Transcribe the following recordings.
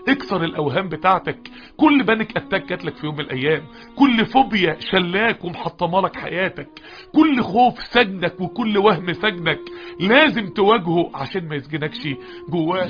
اكسر الاوهام بتاعتك كل بانك اتاك جاتلك في يوم من الايام كل فوبيا شلاك ومحطمه لك حياتك كل خوف سجنك وكل وهم سجنك لازم تواجهه عشان ما يسجنكش جواه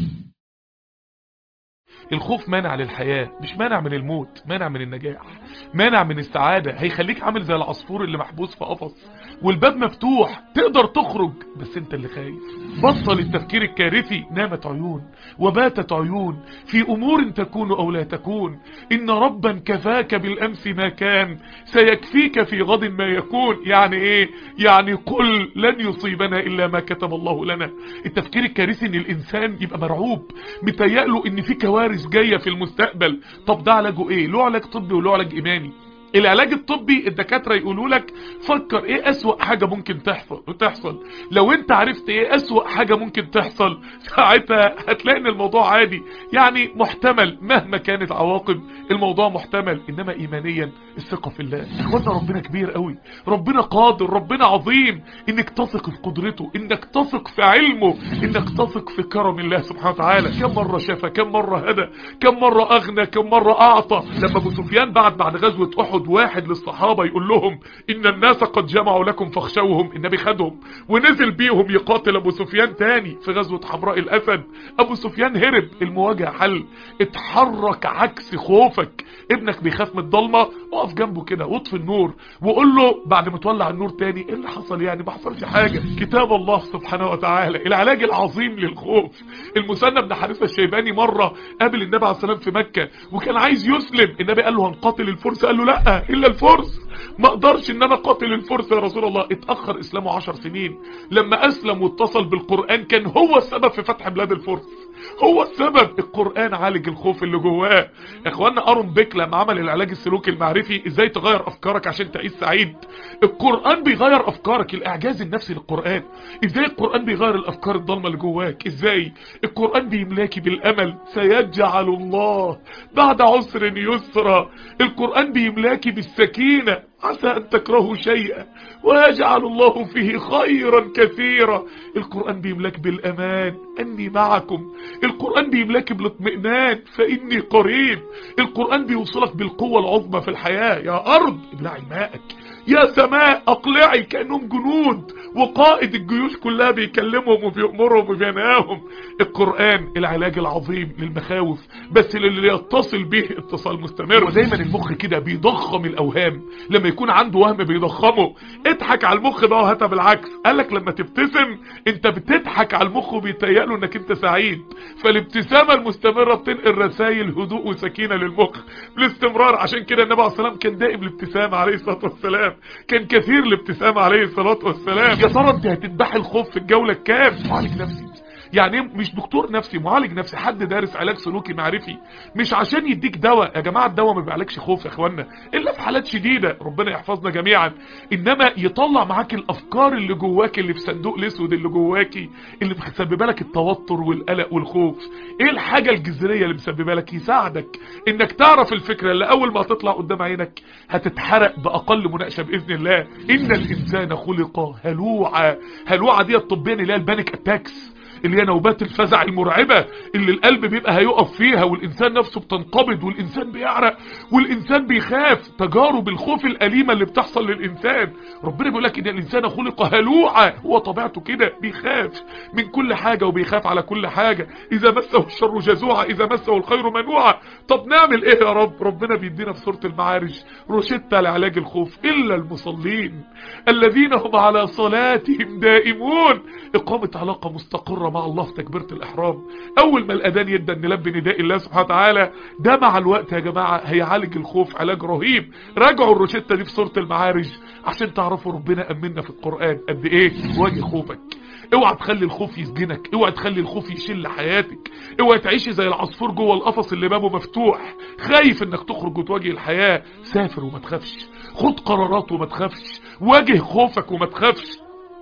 الخوف مانع للحياة مش مانع من الموت مانع من النجاح مانع من السعادة هيخليك عامل زي العصفور اللي محبوس في قفص والباب مفتوح تقدر تخرج بس انت اللي خايف بطل التفكير الكارثي نامت عيون وباتت عيون في امور تكون او لا تكون ان ربا كفاك بالامس ما كان سيكفيك في غد ما يكون يعني ايه يعني قل لن يصيبنا الا ما كتب الله لنا التفكير الكارثي ان الانسان يبقى مرعوب متهيأله ان في كوارث جاية في المستقبل طب ده علاجه ايه له علاج طبي وله علاج ايماني العلاج الطبي الدكاترة يقولوا لك فكر ايه اسوأ حاجة ممكن تحصل وتحصل لو انت عرفت ايه اسوأ حاجة ممكن تحصل ساعتها هتلاقي ان الموضوع عادي يعني محتمل مهما كانت عواقب الموضوع محتمل انما ايمانيا الثقة في الله اخوانا ربنا كبير قوي ربنا قادر ربنا عظيم انك تثق في قدرته انك تثق في علمه انك تثق في كرم الله سبحانه وتعالى كم مرة شافى كم مرة هدى كم مرة اغنى كم مرة اعطى لما ابو سفيان بعد بعد غزوة احد واحد للصحابة يقول لهم ان الناس قد جمعوا لكم فاخشوهم النبي خدهم ونزل بيهم يقاتل ابو سفيان تاني في غزوة حمراء الاسد ابو سفيان هرب المواجهة حل اتحرك عكس خوفك ابنك بيخاف من الضلمة اقف جنبه كده واطفي النور وقول له بعد ما تولع النور تاني ايه اللي حصل يعني ما حصلش حاجة كتاب الله سبحانه وتعالى العلاج العظيم للخوف المثنى بن حارثة الشيباني مرة قابل النبي عليه السلام في مكة وكان عايز يسلم النبي قال له هنقاتل الفرس قال له لا الا الفرس ما اقدرش ان انا اقاتل الفرس يا رسول الله اتأخر اسلامه عشر سنين لما اسلم واتصل بالقرآن كان هو السبب في فتح بلاد الفرس هو السبب القرآن عالج الخوف اللي جواه يا اخوانا ارون بيك لما عمل العلاج السلوكي المعرفي ازاي تغير افكارك عشان تعيش سعيد القرآن بيغير افكارك الاعجاز النفسي للقرآن ازاي القرآن بيغير الافكار الضلمة اللي جواك ازاي القرآن بيملاكي بالامل سيجعل الله بعد عسر يسرا القرآن بيملاكي بالسكينة عسى أن تكرهوا شيئا ويجعل الله فيه خيرا كثيرا القرآن بيملاك بالأمان أني معكم القرآن بيملاك بالاطمئنان فإني قريب القرآن بيوصلك بالقوة العظمى في الحياة يا أرض ابلعي ماءك يا سماء اقلعي كأنهم جنود وقائد الجيوش كلها بيكلمهم وبيأمرهم وبينهاهم القرآن العلاج العظيم للمخاوف بس للي يتصل به اتصال مستمر ودايما المخ كده بيضخم الاوهام لما يكون عنده وهم بيضخمه اضحك على المخ بقى وهاتها بالعكس قالك لما تبتسم انت بتضحك على المخ وبيتهيأله انك انت سعيد فالابتسامة المستمرة بتنقل رسائل هدوء وسكينة للمخ بالاستمرار عشان كده النبي عليه الصلاة والسلام كان دائم الابتسامة عليه الصلاة والسلام كان كثير الابتسامة عليه الصلاة والسلام يا ترى انت هتذبح الخوف في الجولة الكام معالج نفسي يعني مش دكتور نفسي معالج نفسي حد دارس علاج سلوكي معرفي مش عشان يديك دواء يا جماعه الدواء ما بيعالجش خوف يا اخوانا الا في حالات شديده ربنا يحفظنا جميعا انما يطلع معاك الافكار اللي جواك اللي في صندوق الاسود اللي جواكي اللي مسببه لك التوتر والقلق والخوف ايه الحاجه الجذريه اللي مسببه لك يساعدك انك تعرف الفكره اللي اول ما تطلع قدام عينك هتتحرق باقل مناقشه باذن الله ان الانسان خلق هلوعا هلوعا دي الطبيه اللي هي البانيك اتاكس اللي هي نوبات الفزع المرعبة اللي القلب بيبقى هيقف فيها والإنسان نفسه بتنقبض والإنسان بيعرق والإنسان بيخاف تجارب الخوف الأليمة اللي بتحصل للإنسان ربنا بيقول لك إن الإنسان خلق هلوعا هو طبيعته كده بيخاف من كل حاجة وبيخاف على كل حاجة إذا مسه الشر جزوعا إذا مسه الخير منوعا طب نعمل إيه يا رب ربنا بيدينا في سورة المعارج روشتة لعلاج الخوف إلا المصلين الذين هم على صلاتهم دائمون إقامة علاقة مستقرة مع الله في تكبيرة الإحرام أول ما الأذان يبدأ نلبي نداء الله سبحانه وتعالى ده مع الوقت يا جماعة هيعالج الخوف علاج رهيب راجعوا الروشتة دي في سورة المعارج عشان تعرفوا ربنا أمنا في القرآن قد إيه واجه خوفك اوعى تخلي الخوف يسجنك اوعى تخلي الخوف يشل حياتك اوعى تعيشي زي العصفور جوه القفص اللي بابه مفتوح خايف انك تخرج وتواجه الحياة سافر وما تخافش خد قرارات وما تخافش واجه خوفك وما تخافش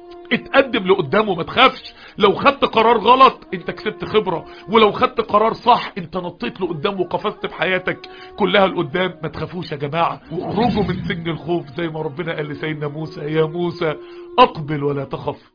اتقدم لقدام وما تخافش لو خدت قرار غلط انت كسبت خبرة ولو خدت قرار صح انت نطيت لقدام وقفزت في حياتك كلها لقدام ما تخافوش يا جماعة واخرجوا من سجن الخوف زي ما ربنا قال لسيدنا موسى يا موسى اقبل ولا تخف